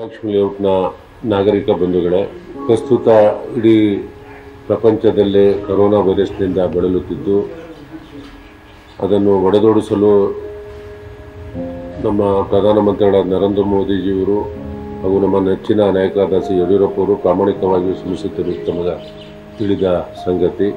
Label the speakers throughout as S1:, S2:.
S1: ಮಹಾಲಕ್ಷ್ಮಿ ಲೇಔಟ್ನ ನಾಗರಿಕ ಬಂಧುಗಳೇ ಪ್ರಸ್ತುತ ಇಡೀ ಪ್ರಪಂಚದಲ್ಲೇ ಕರೋನಾ ವೈರಸ್ನಿಂದ ಬಳಲುತ್ತಿದ್ದು ಅದನ್ನು ಒಡೆದೋಡಿಸಲು ನಮ್ಮ ಪ್ರಧಾನಮಂತ್ರಿಗಳಾದ ನರೇಂದ್ರ ಮೋದಿಜಿಯವರು ಹಾಗೂ ನಮ್ಮ ನೆಚ್ಚಿನ ನಾಯಕರಾದ ಸಿ ಯಡಿಯೂರಪ್ಪ ಅವರು ಪ್ರಾಮಾಣಿಕವಾಗಿ ಶ್ರಮಿಸುತ್ತಿರುವುದು ತಮಗೆ ತಿಳಿದ ಸಂಗತಿ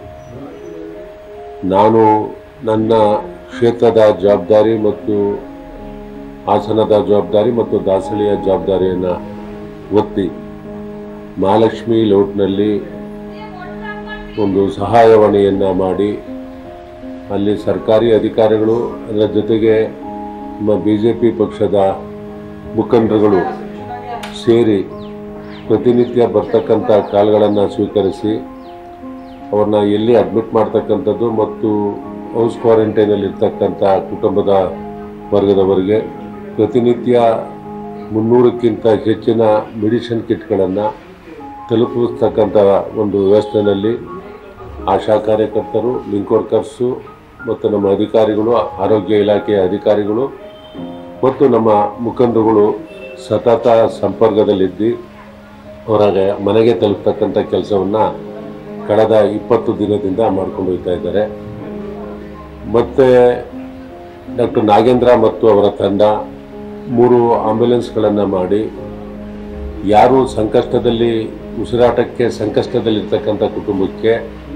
S1: ನಾನು ನನ್ನ ಕ್ಷೇತ್ರದ ಜವಾಬ್ದಾರಿ ಮತ್ತು ಹಾಸನದ ಜವಾಬ್ದಾರಿ ಮತ್ತು ದಾಸಳಿಯ ಜವಾಬ್ದಾರಿಯನ್ನು ಒತ್ತಿ ಮಹಾಲಕ್ಷ್ಮಿ ಲೇಔಟ್ನಲ್ಲಿ ಒಂದು ಸಹಾಯವಾಣಿಯನ್ನು ಮಾಡಿ ಅಲ್ಲಿ ಸರ್ಕಾರಿ ಅಧಿಕಾರಿಗಳು ಅದರ ಜೊತೆಗೆ ನಮ್ಮ ಬಿ ಜೆ ಪಿ ಪಕ್ಷದ ಮುಖಂಡರುಗಳು ಸೇರಿ ಪ್ರತಿನಿತ್ಯ ಬರ್ತಕ್ಕಂಥ ಕಾಲ್ಗಳನ್ನು ಸ್ವೀಕರಿಸಿ ಅವ್ರನ್ನ ಎಲ್ಲಿ ಅಡ್ಮಿಟ್ ಮಾಡ್ತಕ್ಕಂಥದ್ದು ಮತ್ತು ಹೌಸ್ ಕ್ವಾರಂಟೈನಲ್ಲಿ ಇರ್ತಕ್ಕಂಥ ಕುಟುಂಬದ ವರ್ಗದವರಿಗೆ ಪ್ರತಿನಿತ್ಯ ಮುನ್ನೂರಕ್ಕಿಂತ ಹೆಚ್ಚಿನ ಮೆಡಿಸಿನ್ ಕಿಟ್ಗಳನ್ನು ತಲುಪಿಸ್ತಕ್ಕಂಥ ಒಂದು ವ್ಯವಸ್ಥೆಯಲ್ಲಿ ಆಶಾ ಕಾರ್ಯಕರ್ತರು ಲಿಂಕ್ ವರ್ಕರ್ಸು ಮತ್ತು ನಮ್ಮ ಅಧಿಕಾರಿಗಳು ಆರೋಗ್ಯ ಇಲಾಖೆಯ ಅಧಿಕಾರಿಗಳು ಮತ್ತು ನಮ್ಮ ಮುಖಂಡರುಗಳು ಸತತ ಸಂಪರ್ಕದಲ್ಲಿದ್ದು ಅವರ ಮನೆಗೆ ತಲುಪ್ತಕ್ಕಂಥ ಕೆಲಸವನ್ನು ಕಳೆದ ಇಪ್ಪತ್ತು ದಿನದಿಂದ ಮಾಡ್ಕೊಂಡು ಹೋಗ್ತಾ ಇದ್ದಾರೆ ಮತ್ತು ಡಾಕ್ಟರ್ ನಾಗೇಂದ್ರ ಮತ್ತು ಅವರ ತಂಡ ಮೂರು ಆಂಬ್ಯುಲೆನ್ಸ್ಗಳನ್ನು ಮಾಡಿ ಯಾರು ಸಂಕಷ್ಟದಲ್ಲಿ ಉಸಿರಾಟಕ್ಕೆ ಸಂಕಷ್ಟದಲ್ಲಿರ್ತಕ್ಕಂಥ ಕುಟುಂಬಕ್ಕೆ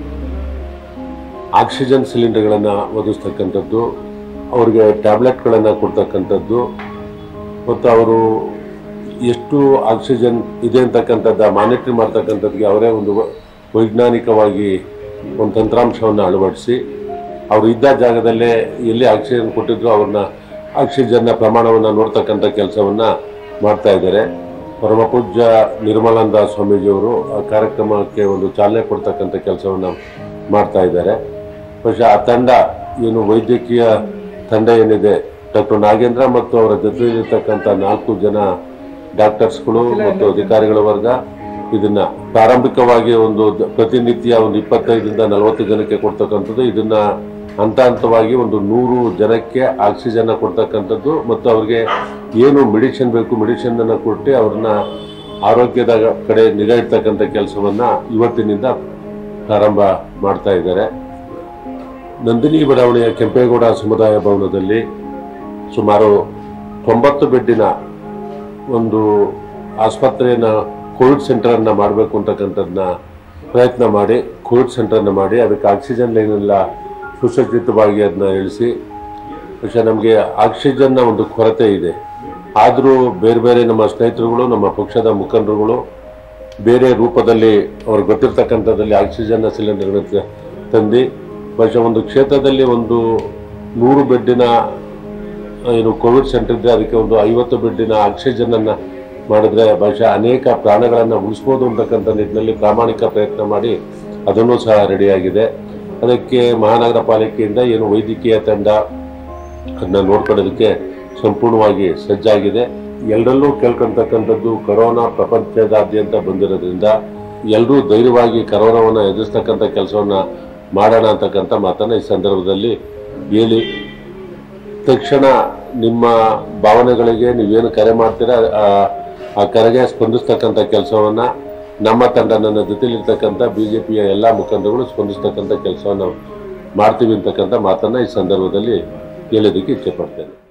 S1: ಆಕ್ಸಿಜನ್ ಸಿಲಿಂಡರ್ಗಳನ್ನು ಒದಗಿಸ್ತಕ್ಕಂಥದ್ದು ಅವರಿಗೆ ಟ್ಯಾಬ್ಲೆಟ್ಗಳನ್ನು ಕೊಡ್ತಕ್ಕಂಥದ್ದು ಮತ್ತು ಅವರು ಎಷ್ಟು ಆಕ್ಸಿಜನ್ ಇದೆ ಅಂತಕ್ಕಂಥದ್ದು ಮಾನಿಟ್ರಿ ಮಾಡ್ತಕ್ಕಂಥದ್ದಿಗೆ ಅವರೇ ಒಂದು ವ- ವೈಜ್ಞಾನಿಕವಾಗಿ ಒಂದು ತಂತ್ರಾಂಶವನ್ನು ಅಳವಡಿಸಿ ಅವರು ಇದ್ದ ಜಾಗದಲ್ಲೇ ಎಲ್ಲಿ ಆಕ್ಸಿಜನ್ ಕೊಟ್ಟಿದ್ರು ಅವ್ರನ್ನ ಆಕ್ಸಿಜನ್ನ ಪ್ರಮಾಣವನ್ನು ನೋಡ್ತಕ್ಕಂಥ ಕೆಲಸವನ್ನು ಮಾಡ್ತಾ ಇದ್ದಾರೆ ಪರಮಪೂಜ್ಯ ನಿರ್ಮಲಾನಂದ ಸ್ವಾಮೀಜಿಯವರು ಆ ಕಾರ್ಯಕ್ರಮಕ್ಕೆ ಒಂದು ಚಾಲನೆ ಕೊಡ್ತಕ್ಕಂಥ ಕೆಲಸವನ್ನು ಮಾಡ್ತಾ ಇದ್ದಾರೆ പക്ഷേ ಆ ತಂಡ ಏನು ವೈದ್ಯಕೀಯ ತಂಡ ಏನಿದೆ ಡಾಕ್ಟರ್ ನಾಗೇಂದ್ರ ಮತ್ತು ಅವರ ಜೊತೆಯಲ್ಲಿರ್ತಕ್ಕಂಥ ನಾಲ್ಕು ಜನ ಡಾಕ್ಟರ್ಸ್ಗಳು ಮತ್ತು ಅಧಿಕಾರಿಗಳ ವರ್ಗ ಇದನ್ನ ಪ್ರಾರಂಭಿಕವಾಗಿ ಒಂದು ದ- ಪ್ರತಿನಿತ್ಯ ಒಂದು ಇಪ್ಪತ್ತೈದರಿಂದ ನಲವತ್ತು ಜನಕ್ಕೆ ಕೊಡ್ತಕ್ಕಂಥದ್ದು ಇದನ್ನ ಹಂತ ಹಂತವಾಗಿ ಒಂದು ನೂರು ಜನಕ್ಕೆ ಆಕ್ಸಿಜನ್ ಕೊಡ್ತಕ್ಕಂಥದ್ದು ಮತ್ತು ಅವ್ರಿಗೆ ಏನು ಮೆಡಿಸಿನ್ ಬೇಕು ಮೆಡಿಸಿನ್ ಅನ್ನ ಕೊಟ್ಟು ಅವ್ರನ್ನ ಆರೋಗ್ಯದ ಕಡೆ ನಿಗಾ ಇಡ್ತಕ್ಕಂಥ ಕೆಲಸವನ್ನ ಇವತ್ತಿನಿಂದ ಪ್ರಾರಂಭ ಮಾಡ್ತಾ ಇದ್ದಾರೆ ನಂದಿನಿ ಬಡಾವಣೆಯ ಕೆಂಪೇಗೌಡ ಸಮುದಾಯ ಭವನದಲ್ಲಿ ಸುಮಾರು ತೊಂಬತ್ತು ಬೆಡ್ಡಿನ ಒಂದು ಆಸ್ಪತ್ರೆಯನ್ನು ಕೋವಿಡ್ ಸೆಂಟರನ್ನು ಮಾಡಬೇಕು ಅಂತಕ್ಕಂಥದ್ದನ್ನ ಪ್ರಯತ್ನ ಮಾಡಿ ಕೋವಿಡ್ ಸೆಂಟರನ್ನು ಮಾಡಿ ಅದಕ್ಕೆ ಆಕ್ಸಿಜನ್ ಲೈನೆಲ್ಲ ಸುಸಜ್ಜಿತವಾಗಿ ಅದನ್ನ ಇಳಿಸಿ പക്ഷೇ ನಮಗೆ ಆಕ್ಸಿಜನ್ನ ಒಂದು ಕೊರತೆ ಇದೆ ಆದರೂ ಬೇರೆ ಬೇರೆ ನಮ್ಮ ಸ್ನೇಹಿತರುಗಳು ನಮ್ಮ ಪಕ್ಷದ ಮುಖಂಡರುಗಳು ಬೇರೆ ರೂಪದಲ್ಲಿ ಅವ್ರಿಗೆ ಗೊತ್ತಿರ್ತಕ್ಕಂಥದ್ದಲ್ಲಿ ಆಕ್ಸಿಜನ್ನ ಸಿಲಿಂಡರ್ಗಳನ್ನು ತಂದು ಬಹುಶಃ ಒಂದು ಕ್ಷೇತ್ರದಲ್ಲಿ ಒಂದು ನೂರು ಬೆಡ್ಡಿನ ಏನು ಕೋವಿಡ್ ಸೆಂಟರ್ ಇದ್ರೆ ಅದಕ್ಕೆ ಒಂದು ಐವತ್ತು ಬೆಡ್ಡಿನ ಆಕ್ಸಿಜನ್ ಅನ್ನ ಮಾಡಿದ್ರೆ ಬಹುಶಃ ಅನೇಕ ಪ್ರಾಣಗಳನ್ನು ಉಳಿಸ್ಬೋದು ಅಂತಕ್ಕಂಥ ನಿಟ್ಟಿನಲ್ಲಿ ಪ್ರಾಮಾಣಿಕ ಪ್ರಯತ್ನ ಮಾಡಿ ಅದನ್ನು ಸಹ ರೆಡಿಯಾಗಿದೆ ಅದಕ್ಕೆ ಮಹಾನಗರ ಪಾಲಿಕೆಯಿಂದ ಏನು ವೈದ್ಯಕೀಯ ತಂಡ ಅದನ್ನ ನೋಡ್ಕೊಳ್ಳೋದಕ್ಕೆ ಸಂಪೂರ್ಣವಾಗಿ ಸಜ್ಜಾಗಿದೆ ಎಲ್ಲರಲ್ಲೂ ಕೇಳ್ಕೊಳ್ತಕ್ಕಂಥದ್ದು ಕರೋನಾ ಪ್ರಪಂಚದಾದ್ಯಂತ ಬಂದಿರೋದ್ರಿಂದ ಎಲ್ಲರೂ ಧೈರ್ಯವಾಗಿ ಕರೋನಾವನ್ನು ಎದುರಿಸ್ತಕ್ಕಂಥ ಕೆಲಸವನ್ನ ಮಾಡೋಣ ಅಂತಕ್ಕಂಥ ಮಾತನ್ನ ಈ ಸಂದರ್ಭದಲ್ಲಿ ಹೇಳಿ ತಕ್ಷಣ ನಿಮ್ಮ ಭಾವನೆಗಳಿಗೆ ನೀವೇನು ಕರೆ ಮಾಡ್ತೀರಾ ಆ- ಆ ಕರೆಗೆ ಸ್ಪಂದಿಸ್ತಕ್ಕಂಥ ಕೆಲಸವನ್ನ ನಮ್ಮ ತಂಡ ನನ್ನ ಜೊತೆಲಿರ್ತಕ್ಕಂಥ ಬಿ ಜೆ ಪಿಯ ಎಲ್ಲ ಮುಖಂಡರುಗಳು ಸ್ಪಂದಿಸ್ತಕ್ಕಂಥ ಕೆಲಸವನ್ನು ಮಾಡ್ತೀವಿ ಅಂತಕ್ಕಂಥ ಮಾತನ್ನ ಈ ಸಂದರ್ಭದಲ್ಲಿ ಹೇಳೋದಕ್ಕೆ ಇಚ್ಛೆ ಪಡ್ತೇನೆ